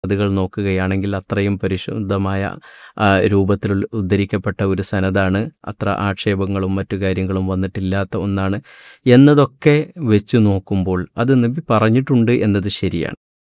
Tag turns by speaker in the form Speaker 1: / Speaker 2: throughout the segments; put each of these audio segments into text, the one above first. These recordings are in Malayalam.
Speaker 1: അതുകൾ നോക്കുകയാണെങ്കിൽ അത്രയും പരിശുദ്ധമായ ആ, രൂപത്തിൽ ഉദ്ധരിക്കപ്പെട്ട ഒരു സനതാണ് അത്ര ആക്ഷേപങ്ങളും മറ്റു കാര്യങ്ങളും വന്നിട്ടില്ലാത്ത ഒന്നാണ് എന്നതൊക്കെ വെച്ച് നോക്കുമ്പോൾ അത് നബി പറഞ്ഞിട്ടുണ്ട് എന്നത് ശരിയാണ്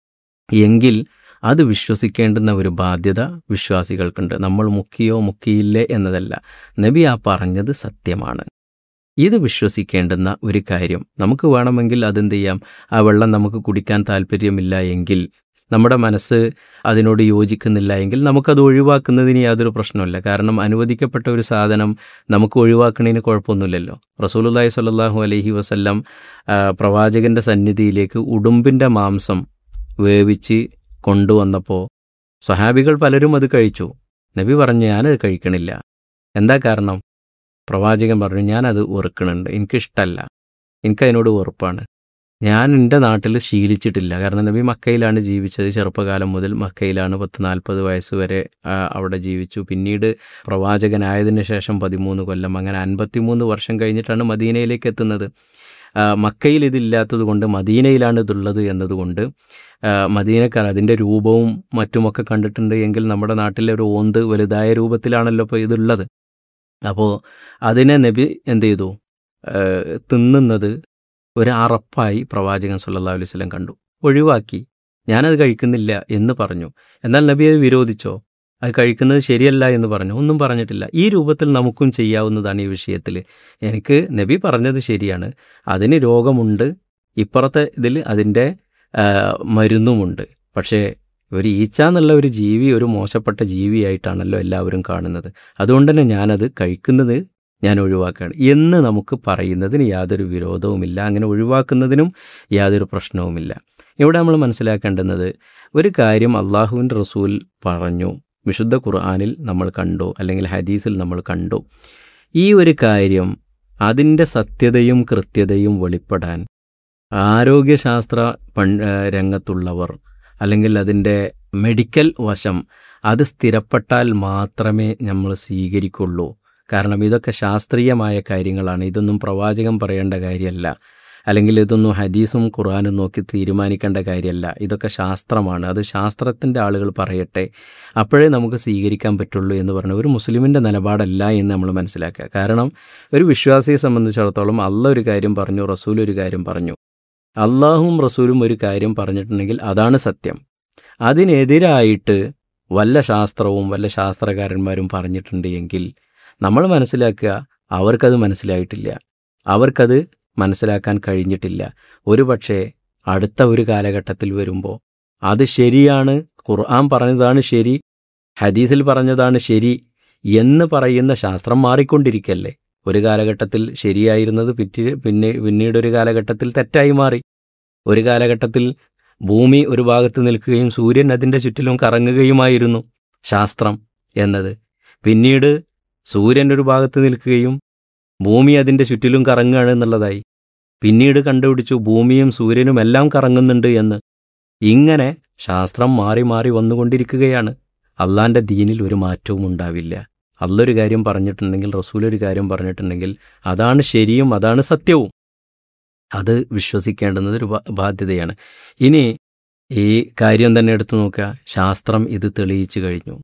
Speaker 1: എങ്കിൽ അത് വിശ്വസിക്കേണ്ടുന്ന ഒരു ബാധ്യത വിശ്വാസികൾക്കുണ്ട് നമ്മൾ മുക്കിയോ മുക്കിയില്ലേ എന്നതല്ല നബി ആ പറഞ്ഞത് സത്യമാണ് ഇത് വിശ്വസിക്കേണ്ടുന്ന ഒരു കാര്യം നമുക്ക് വേണമെങ്കിൽ അതെന്ത് ചെയ്യാം ആ വെള്ളം നമുക്ക് കുടിക്കാൻ താല്പര്യമില്ല എങ്കിൽ നമ്മുടെ മനസ്സ് അതിനോട് യോജിക്കുന്നില്ല എങ്കിൽ നമുക്കത് ഒഴിവാക്കുന്നതിന് യാതൊരു പ്രശ്നമില്ല കാരണം അനുവദിക്കപ്പെട്ട ഒരു സാധനം നമുക്ക് ഒഴിവാക്കുന്നതിന് കുഴപ്പമൊന്നുമില്ലല്ലോ റസൂലുല്ലാഹി സ്വല്ലല്ലാഹു അലൈഹി വസല്ലം ആ, പ്രവാചകന്റെ സന്നിധിയിലേക്ക് ഉടുമ്പിൻ്റെ മാംസം വേവിച്ച് കൊണ്ടുവന്നപ്പോൾ സ്വഹാബികൾ പലരും അത് കഴിച്ചു നബി പറഞ്ഞു ഞാനത് കഴിക്കണില്ല എന്താ കാരണം പ്രവാചകൻ പറഞ്ഞു ഞാനത് വെറുക്കണുണ്ട് എനിക്കിഷ്ടമല്ല എനിക്കതിനോട് വെറുപ്പാണ് ഞാൻ എൻ്റെ നാട്ടിൽ ശീലിച്ചിട്ടില്ല കാരണം നബി മക്കയിലാണ് ജീവിച്ചത് ചെറുപ്പകാലം മുതൽ മക്കയിലാണ് പത്ത് നാൽപ്പത് വയസ്സ് വരെ ആ, അവിടെ ജീവിച്ചു പിന്നീട് പ്രവാചകനായതിനു ശേഷം പതിമൂന്ന് കൊല്ലം അങ്ങനെ അൻപത്തിമൂന്ന് വർഷം കഴിഞ്ഞിട്ടാണ് മദീനയിലേക്ക് എത്തുന്നത് ആ, മക്കയിൽ ഇതില്ലാത്തത് കൊണ്ട് മദീനയിലാണ് ഇതുള്ളത് എന്നതുകൊണ്ട് ആ, മദീനക്കാർ അതിൻ്റെ രൂപവും മറ്റുമൊക്കെ കണ്ടിട്ടുണ്ട് എങ്കിൽ നമ്മുടെ നാട്ടിലെ ഒരു ഓന്ത് വലുതായ രൂപത്തിലാണല്ലോ ഇപ്പോൾ ഇതുള്ളത് അപ്പോൾ അതിനെ നബി എന്ത് ചെയ്തു ആ, തിന്നുന്നത് ഒരു അറപ്പായി പ്രവാചകൻ സല്ലല്ലാഹു അലൈഹി വസല്ലം കണ്ടു ഒഴിവാക്കി ഞാനത് കഴിക്കുന്നില്ല എന്ന് പറഞ്ഞു എന്നാൽ നബി അത് വിരോധിച്ചോ അത് കഴിക്കുന്നത് ശരിയല്ല എന്ന് പറഞ്ഞു ഒന്നും പറഞ്ഞിട്ടില്ല ഈ രൂപത്തിൽ നമുക്കും ചെയ്യാവുന്നതാണ് ഈ വിഷയത്തിൽ എനിക്ക് നബി പറഞ്ഞത് ശരിയാണ് അതിന് രോഗമുണ്ട് ഇപ്പുറത്തെ ഇതിൽ അതിൻ്റെ ആ, മരുന്നുമുണ്ട് പക്ഷേ ഒരു ഈച്ച എന്നുള്ള ഒരു ജീവി ഒരു മോശപ്പെട്ട ജീവിയായിട്ടാണല്ലോ എല്ലാവരും കാണുന്നത് അതുകൊണ്ട് തന്നെ ഞാനത് കഴിക്കുന്നത് ഞാൻ ഒഴിവാക്കുകയാണ് എന്ന് നമുക്ക് പറയുന്നതിന് യാതൊരു വിരോധവുമില്ല അങ്ങനെ ഒഴിവാക്കുന്നതിനും യാതൊരു പ്രശ്നവുമില്ല ഇവിടെ നമ്മൾ മനസ്സിലാക്കേണ്ടുന്നത് ഒരു കാര്യം അള്ളാഹുവിൻ്റെ റസൂൽ പറഞ്ഞു വിശുദ്ധ ഖുർആാനിൽ നമ്മൾ കണ്ടു അല്ലെങ്കിൽ ഹദീസിൽ നമ്മൾ കണ്ടു ഈ ഒരു കാര്യം അതിൻ്റെ സത്യതയും കൃത്യതയും വെളിപ്പെടാൻ ആരോഗ്യശാസ്ത്ര പൺ ആ, രംഗത്തുള്ളവർ അല്ലെങ്കിൽ അതിൻ്റെ മെഡിക്കൽ വശം അത് സ്ഥിരപ്പെട്ടാൽ മാത്രമേ നമ്മൾ സ്വീകരിക്കുള്ളൂ കാരണം ഇതൊക്കെ ശാസ്ത്രീയമായ കാര്യങ്ങളാണ് ഇതൊന്നും പ്രവാചകൻ പറയേണ്ട കാര്യമല്ല അല്ലെങ്കിൽ ഇതൊന്നും ഹദീസും ഖുറാനും നോക്കി തീരുമാനിക്കേണ്ട കാര്യമല്ല ഇതൊക്കെ ശാസ്ത്രമാണ് അത് ശാസ്ത്രത്തിൻ്റെ ആളുകൾ പറയട്ടെ അപ്പോഴേ നമുക്ക് സ്വീകരിക്കാൻ പറ്റുള്ളൂ എന്ന് പറഞ്ഞ ഒരു മുസ്ലിമിൻ്റെ നിലപാടല്ല എന്ന് നമ്മൾ മനസ്സിലാക്കുക കാരണം ഒരു വിശ്വാസിയെ സംബന്ധിച്ചിടത്തോളം അല്ല ഒരു കാര്യം പറഞ്ഞു റസൂൽ ഒരു കാര്യം പറഞ്ഞു അള്ളാഹും റസൂലും ഒരു കാര്യം പറഞ്ഞിട്ടുണ്ടെങ്കിൽ അതാണ് സത്യം അതിനെതിരായിട്ട് വല്ല ശാസ്ത്രവും വല്ല ശാസ്ത്രകാരന്മാരും പറഞ്ഞിട്ടുണ്ട് എങ്കിൽ നമ്മൾ മനസ്സിലാക്കുക അവർക്കത് മനസ്സിലായിട്ടില്ല അവർക്കത് മനസ്സിലാക്കാൻ കഴിഞ്ഞിട്ടില്ല ഒരുപക്ഷെ അടുത്ത ഒരു കാലഘട്ടത്തിൽ വരുമ്പോൾ അത് ശരിയാണ് ഖുർആൻ പറഞ്ഞതാണ് ശരി ഹദീസിൽ പറഞ്ഞതാണ് ശരി എന്ന് പറയുന്ന ശാസ്ത്രം മാറിക്കൊണ്ടിരിക്കല്ലേ ഒരു കാലഘട്ടത്തിൽ ശരിയായിരുന്നത് പിറ്റി പിന്നെ പിന്നീട് ഒരു കാലഘട്ടത്തിൽ തെറ്റായി മാറി ഒരു കാലഘട്ടത്തിൽ ഭൂമി ഒരു ഭാഗത്ത് നിൽക്കുകയും സൂര്യൻ അതിൻ്റെ ചുറ്റിലും കറങ്ങുകയുമായിരുന്നു ശാസ്ത്രം എന്നത് പിന്നീട് സൂര്യൻ ഒരു ഭാഗത്ത് നിൽക്കുകയും ഭൂമി അതിൻ്റെ ചുറ്റിലും കറങ്ങുകയാണ് എന്നുള്ളതായി പിന്നീട് കണ്ടുപിടിച്ചു ഭൂമിയും സൂര്യനും എല്ലാം കറങ്ങുന്നുണ്ട് എന്ന് ഇങ്ങനെ ശാസ്ത്രം മാറി മാറി വന്നുകൊണ്ടിരിക്കുകയാണ് അള്ളാന്റെ ദീനിൽ ഒരു മാറ്റവും ഉണ്ടാവില്ല അല്ലൊരു കാര്യം പറഞ്ഞിട്ടുണ്ടെങ്കിൽ റസൂൽ ഒരു കാര്യം പറഞ്ഞിട്ടുണ്ടെങ്കിൽ അതാണ് ശരിയും അതാണ് സത്യവും അത് വിശ്വസിക്കേണ്ടുന്നത് ഒരു ബാ- ബാധ്യതയാണ് ഇനി ഈ കാര്യം തന്നെ എടുത്തു നോക്കുക ശാസ്ത്രം ഇത് തെളിയിച്ചു കഴിഞ്ഞു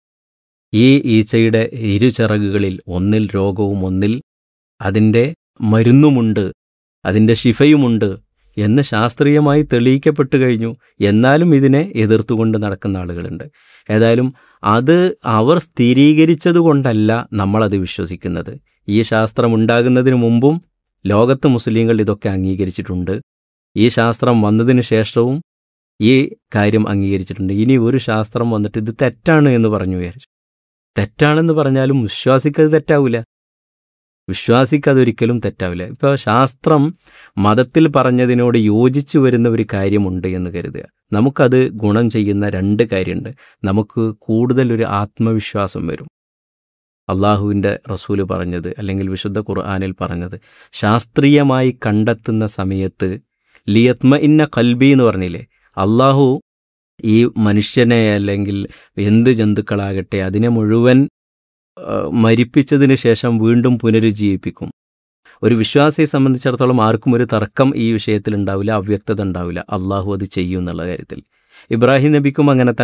Speaker 1: ഈ ഈച്ചയുടെ ഇരുചിറകുകളിൽ ഒന്നിൽ രോഗവും ഒന്നിൽ അതിൻ്റെ മരുന്നുമുണ്ട് അതിൻ്റെ ശിഫയുമുണ്ട് എന്ന് ശാസ്ത്രീയമായി തെളിയിക്കപ്പെട്ടു കഴിഞ്ഞു എന്നാലും ഇതിനെ എതിർത്തുകൊണ്ട് നടക്കുന്ന ആളുകളുണ്ട് ഏതായാലും അത് അവർ സ്ഥിരീകരിച്ചത് കൊണ്ടല്ല നമ്മളത് വിശ്വസിക്കുന്നത് ഈ ശാസ്ത്രം ഉണ്ടാകുന്നതിന് മുമ്പും ലോകത്ത് മുസ്ലിങ്ങൾ ഇതൊക്കെ അംഗീകരിച്ചിട്ടുണ്ട് ഈ ശാസ്ത്രം വന്നതിന് ശേഷവും ഈ കാര്യം അംഗീകരിച്ചിട്ടുണ്ട് ഇനി ഒരു ശാസ്ത്രം വന്നിട്ട് ഇത് തെറ്റാണ് എന്ന് പറഞ്ഞു വിചാരിച്ചു തെറ്റാണെന്ന് പറഞ്ഞാലും വിശ്വാസിക്കത് തെറ്റാവില്ല വിശ്വാസിക്കതൊരിക്കലും തെറ്റാവില്ല ഇപ്പോൾ ശാസ്ത്രം മതത്തിൽ പറഞ്ഞതിനോട് യോജിച്ചു വരുന്ന ഒരു കാര്യമുണ്ട് എന്ന് കരുതുക നമുക്കത് ഗുണം ചെയ്യുന്ന രണ്ട് കാര്യമുണ്ട് നമുക്ക് കൂടുതൽ ഒരു ആത്മവിശ്വാസം വരും അള്ളാഹുവിൻ്റെ റസൂല് പറഞ്ഞത് അല്ലെങ്കിൽ വിശുദ്ധ ഖുർആാനിൽ പറഞ്ഞത് ശാസ്ത്രീയമായി കണ്ടെത്തുന്ന സമയത്ത് ലിയത്മ ഇന്ന കൽബി എന്ന് പറഞ്ഞില്ലേ അള്ളാഹു ഈ മനുഷ്യനെ അല്ലെങ്കിൽ എന്ത് ജന്തുക്കളാകട്ടെ അതിനെ മുഴുവൻ ആ, മരിപ്പിച്ചതിന് ശേഷം വീണ്ടും പുനരുജ്ജീവിപ്പിക്കും ഒരു വിശ്വാസിയെ സംബന്ധിച്ചിടത്തോളം ആർക്കും ഒരു തർക്കം ഈ വിഷയത്തിൽ ഉണ്ടാവില്ല അവ്യക്തത ഉണ്ടാവില്ല അള്ളാഹു അത് ചെയ്യും എന്നുള്ള കാര്യത്തിൽ ഇബ്രാഹിം നബിക്കും അങ്ങനെ